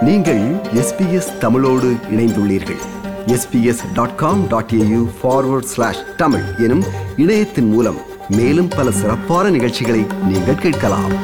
நீங்கள் எஸ்பிஎஸ் தமிழோடு இணைந்துள்ளீர்கள் SBS dot com dot AU forward slash Tamil எனும் இணையத்தின் மூலம் மேலும் பல சிறப்பான நிகழ்ச்சிகளை நீங்கள் கேட்கலாம்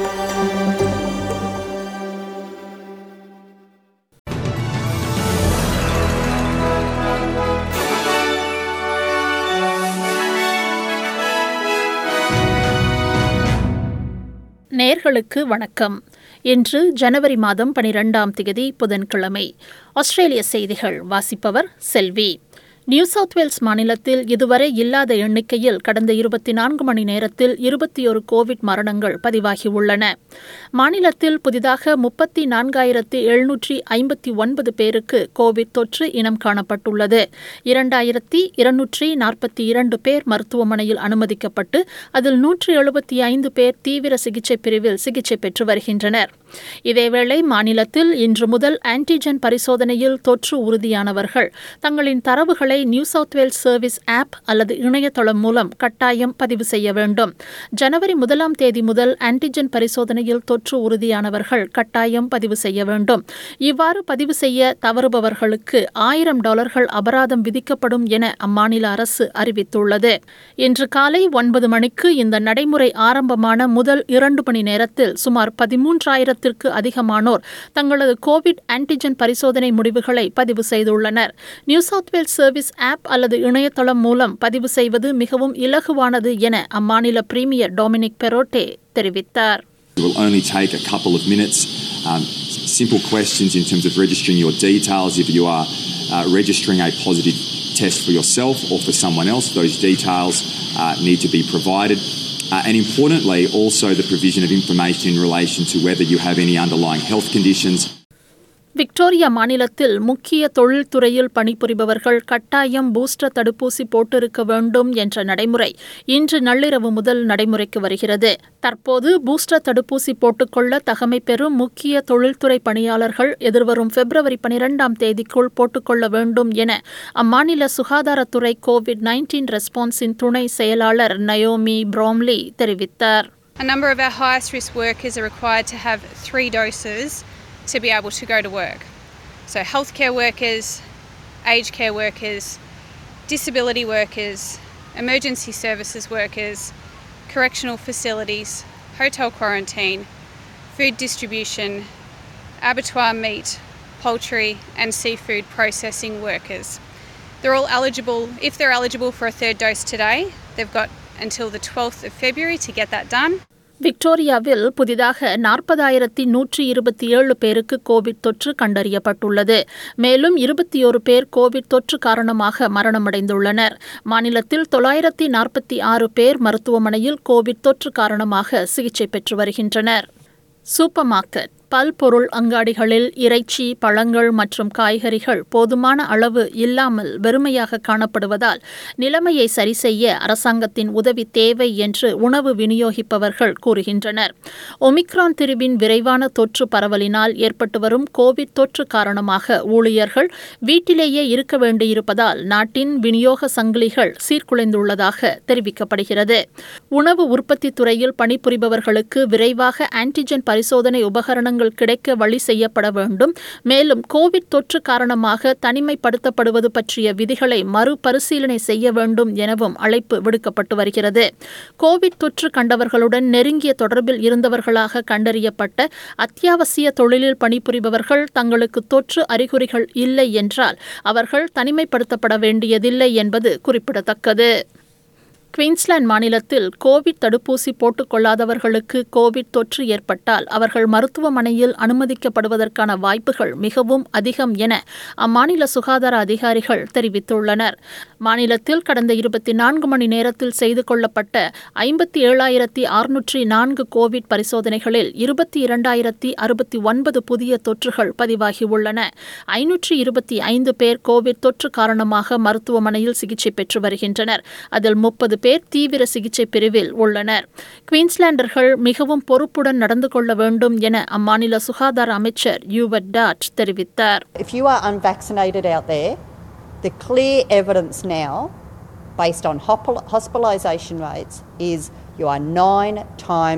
நேர்களுக்கு வணக்கம் இன்று ஜனவரி மாதம் பனிரெண்டாம் தேதி புதன்கிழமை ஆஸ்திரேலிய செய்திகள் வாசிப்பவர் செல்வி நியூ சவுத் வேல்ஸ் மாநிலத்தில் இதுவரை இல்லாத எண்ணிக்கையில் கடந்த இருபத்தி நான்கு மணி நேரத்தில் இருபத்தி ஒரு கோவிட் மரணங்கள் பதிவாகியுள்ளன மாநிலத்தில் புதிதாக முப்பத்தி நான்காயிரத்தி எழுநூற்றி ஐம்பத்தி ஒன்பது பேருக்கு கோவிட் தொற்று இனம் காணப்பட்டுள்ளது இரண்டாயிரத்தி இருநூற்றி நாற்பத்தி இரண்டு பேர் மருத்துவமனையில் அனுமதிக்கப்பட்டு அதில் நூற்றி எழுபத்தி ஐந்து பேர் தீவிர சிகிச்சை பிரிவில் சிகிச்சை பெற்று வருகின்றனர் இதேவேளை மாநிலத்தில் இன்று முதல் ஆன்டிஜென் பரிசோதனையில் தொற்று உறுதியானவர்கள் தங்களின் தரவுகளை New South Wales service app அல்லது இணையதளம் மூலம் கட்டாயம் பதிவு செய்ய வேண்டும் ஜனவரி முதலாம் தேதி முதல் ஆன்டிஜென் பரிசோதனையில் தொற்று உறுதியானவர்கள் கட்டாயம் பதிவு செய்ய வேண்டும் இவ்வாறு பதிவு செய்ய தவறுபவர்களுக்கு ஆயிரம் டாலர்கள் அபராதம் விதிக்கப்படும் என அம்மாநில அரசு அறிவித்துள்ளது இன்று காலை ஒன்பது மணிக்கு இந்த நடைமுறை ஆரம்பமான முதல் இரண்டு மணி நேரத்தில் சுமார் பதிமூன்றாயிரத்திற்கு அதிகமானோர் தங்களது கோவிட் ஆன்டிஜென் பரிசோதனை முடிவுகளை பதிவு செய்துள்ளனர் New South Wales service app அல்லது இணையதளம் மூலம் பதிவு செய்வது மிகவும் இலகுவானது என அம்மாநில பிரீமியர் டொமினிக் பெரோட்டே தெரிவித்தார் It will only take a couple of minutes. Um, s- simple questions in terms of registering your details. If you are uh, registering a positive test for yourself or for someone else, those details uh, need to be provided. Uh, and importantly, also the provision of information in relation to whether you have any underlying health conditions. Victoria மாநிலத்தில் முக்கிய தொழில்துறையில் பணிபுரிபவர்கள் கட்டாயம் booster தடுப்பூசி போட்டிருக்க வேண்டும் என்ற நடைமுறை இன்று நள்ளிரவு முதல் நடைமுறைக்கு வருகிறது தற்போது பூஸ்டர் தடுப்பூசி போட்டுக்கொள்ள தகமை பெறும் முக்கிய தொழில்துறை பணியாளர்கள் எதிர்வரும் பிப்ரவரி பனிரெண்டாம் தேதிக்குள் போட்டுக்கொள்ள வேண்டும் என அம்மாநில சுகாதாரத்துறை கோவிட் நைன்டீன் ரெஸ்பான்ஸின் துணை செயலாளர் நயோமி ப்ரோம்லி தெரிவித்தார் A number of our highest risk workers are required to have three doses to be able to go to work. So, healthcare workers, aged care workers, disability workers, emergency services workers, correctional facilities, hotel quarantine, food distribution, abattoir meat, poultry, and seafood processing workers. They're all eligible, if they're eligible for a third dose today, they've got until the 12th of February to get that done. விக்டோரியாவில் புதிதாக நாற்பதாயிரத்தி நூற்றி இருபத்தி ஏழு பேருக்கு Covid தொற்று கண்டறியப்பட்டுள்ளது மேலும் இருபத்தி ஒரு பேர் கோவிட் தொற்று காரணமாக மரணமடைந்துள்ளனர் மாநிலத்தில் தொள்ளாயிரத்தி நாற்பத்தி ஆறு பேர் மருத்துவமனையில் கோவிட் தொற்று காரணமாக சிகிச்சை பெற்று வருகின்றனர் சூப்பர் மார்க்கெட் பல்பொருள் அங்காடிகளில் இறைச்சி பழங்கள் மற்றும் காய்கறிகள் போதுமான அளவு இல்லாமல் வெறுமையாக காணப்படுவதால் நிலைமையை சரி செய்ய அரசாங்கத்தின் உதவி தேவை என்று உணவு விநியோகிப்பவர்கள் கூறுகின்றனர் ஒமிக்ரான் திரிவின் விரைவான தொற்று பரவலினால் ஏற்பட்டு வரும் கோவிட் தொற்று காரணமாக ஊழியர்கள் வீட்டிலேயே இருக்க வேண்டியிருப்பதால் நாட்டின் விநியோக சங்கிலிகள் சீர்குலைந்துள்ளதாக தெரிவிக்கப்படுகிறது உணவு உற்பத்தி துறையில் பணிபுரிபவர்களுக்கு விரைவாக ஆன்டிஜென் பரிசோதனை உபகரணங்கள் கிடைக்க வழி செய்யப்பட வேண்டும் மேலும் கோவிட் தொற்று காரணமாக தனிமைப்படுத்தப்படுவது பற்றிய விதிகளை மறுபரிசீலனை செய்ய வேண்டும் எனவும் அழைப்பு விடுக்கப்பட்டு வருகிறது கோவிட் தொற்று கண்டவர்களுடன் நெருங்கிய தொடர்பில் இருந்தவர்களாக கண்டறியப்பட்ட அத்தியாவசிய தொழிலில் பணிபுரிபவர்கள் தங்களுக்கு தொற்று அறிகுறிகள் இல்லை என்றால் அவர்கள் தனிமைப்படுத்தப்பட வேண்டியதில்லை என்பது குறிப்பிடத்தக்கது குயின்ஸ்லாந்து மாநிலத்தில் கோவிட் தடுப்பூசி போட்டுக் கொள்ளாதவர்களுக்கு கோவிட் தொற்று ஏற்பட்டால் அவர்கள் மருத்துவமனையில் அனுமதிக்கப்படுவதற்கான வாய்ப்புகள் மிகவும் அதிகம் என அம்மாநில சுகாதார அதிகாரிகள் தெரிவித்துள்ளனர் மாநிலத்தில் கடந்த இருபத்தி நான்கு மணி நேரத்தில் செய்து கொள்ளப்பட்ட ஐம்பத்தி ஏழாயிரத்தி அறுநூற்றி நான்கு கோவிட் பரிசோதனைகளில் இருபத்தி இரண்டாயிரத்தி அறுபத்தி ஒன்பது புதிய தொற்றுகள் பதிவாகியுள்ளன ஐநூற்றி இருபத்தி ஐந்து பேர் கோவிட் தொற்று காரணமாக மருத்துவமனையில் சிகிச்சை பெற்று வருகின்றனர் அதில் முப்பது பேர் தீவிர சிகிச்சை பிரிவில் உள்ளனர் குயின்ஸ்லாண்டர்கள் மிகவும் பொறுப்புடன் நடந்து கொள்ள வேண்டும் என அம்மாநில சுகாதார அமைச்சர் யூவட் டாட் தெரிவித்தார் If you are unvaccinated out there, the clear evidence now, based on hopl- hospitalisation rates, is you are nine times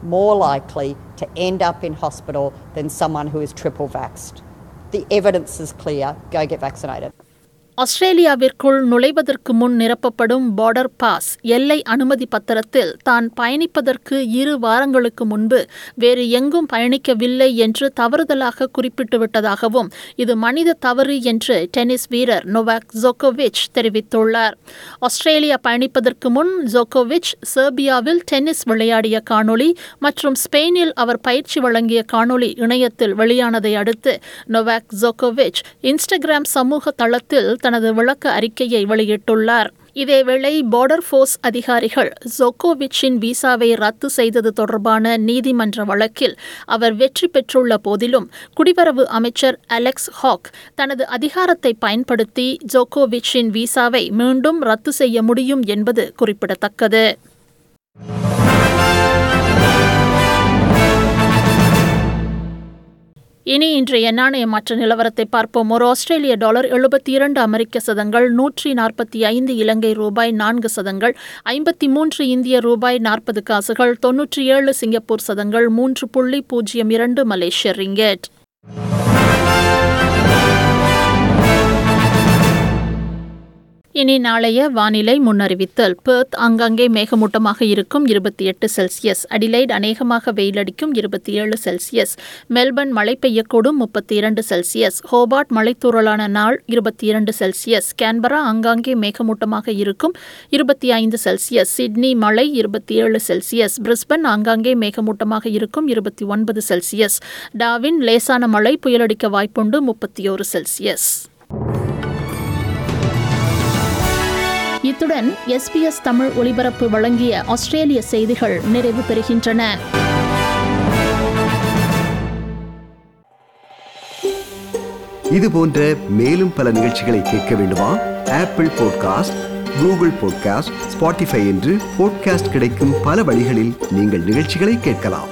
more likely to end up in hospital than someone who is triple vaxxed. The evidence is clear. Go get vaccinated. ஆஸ்திரேலியாவிற்குள் நுழைவதற்கு முன் நிரப்பப்படும் border pass எல்லை அனுமதி பத்திரத்தில் தான் பயணிப்பதற்கு இரு வாரங்களுக்கு முன்பு வேறு எங்கும் பயணிக்கவில்லை என்று தவறுதலாக குறிப்பிட்டுவிட்டதாகவும் இது மனித தவறு என்று டென்னிஸ் வீரர் நொவாக் ஜோகோவிச் தெரிவித்துள்ளார் ஆஸ்திரேலியா பயணிப்பதற்கு முன் ஜோகோவிச் செர்பியாவில் டென்னிஸ் விளையாடிய காணொளி மற்றும் ஸ்பெயினில் அவர் பயிற்சி வழங்கிய காணொளி இணையத்தில் வெளியானதை அடுத்து நொவாக் ஜோகோவிச் இன்ஸ்டாகிராம் சமூக தளத்தில் தனது விளக்க அறிக்கையை வெளியிட்டுள்ளார் இதேவேளை பார்டர் ஃபோர்ஸ் அதிகாரிகள் ஜோகோவிச்சின் விசாவை ரத்து செய்தது தொடர்பான நீதிமன்ற வழக்கில் அவர் வெற்றி பெற்றுள்ள போதிலும் குடிவரவு அமைச்சர் அலெக்ஸ் ஹாக் தனது அதிகாரத்தை பயன்படுத்தி ஜோகோவிச்சின் விசாவை மீண்டும் ரத்து செய்ய முடியும் என்பது குறிப்பிடத்தக்கது இனி இன்றைய நாணய மாற்ற நிலவரத்தை பார்ப்போம் ஒரு ஆஸ்திரேலிய டாலர் எழுபத்தி இரண்டு அமெரிக்க சதங்கள் நூற்றி நாற்பத்தி ஐந்து இலங்கை ரூபாய் நான்கு சதங்கள் ஐம்பத்தி மூன்று இந்திய ரூபாய் நாற்பது காசுகள் தொன்னூற்றி ஏழு சிங்கப்பூர் சதங்கள் மூன்று புள்ளி பூஜ்ஜியம் இரண்டு மலேசிய ரிங்கெட் இனி நாளைய வானிலை முன்னறிவித்தல் பெர்த் அங்கங்கே மேகமூட்டமாக இருக்கும் இருபத்தி எட்டு செல்சியஸ் அடிலைட் அநேகமாக வெயிலடிக்கும் இருபத்தி ஏழு செல்சியஸ் மெல்பர்ன் மழை பெய்யக்கூடும் முப்பத்தி இரண்டு செல்சியஸ் ஹோபார்ட் மழைத்தூறலான நாள் இருபத்தி இரண்டு செல்சியஸ் கேன்பரா அங்காங்கே மேகமூட்டமாக இருக்கும் இருபத்தி ஐந்து செல்சியஸ் சிட்னி மழை இருபத்தி ஏழு செல்சியஸ் பிரிஸ்பன் ஆங்காங்கே மேகமூட்டமாக இருக்கும் இருபத்தி ஒன்பது செல்சியஸ் டாவின் லேசான மழை புயலடிக்க வாய்ப்புண்டு முப்பத்தி ஓரு செல்சியஸ் இத்துடன் எஸ்பிஎஸ் தமிழ் ஒலிபரப்பு வழங்கிய ஆஸ்திரேலிய செய்திகள் நிறைவு பெறுகின்றன இது போன்ற மேலும் பல நிகழ்ச்சிகளை கேட்க வேண்டுமா Apple podcast Google podcast Spotify என்று பாட்காஸ்ட் கிடைக்கும் பல வழிகளில் நீங்கள் நிகழ்ச்சிகளை கேட்கலாம்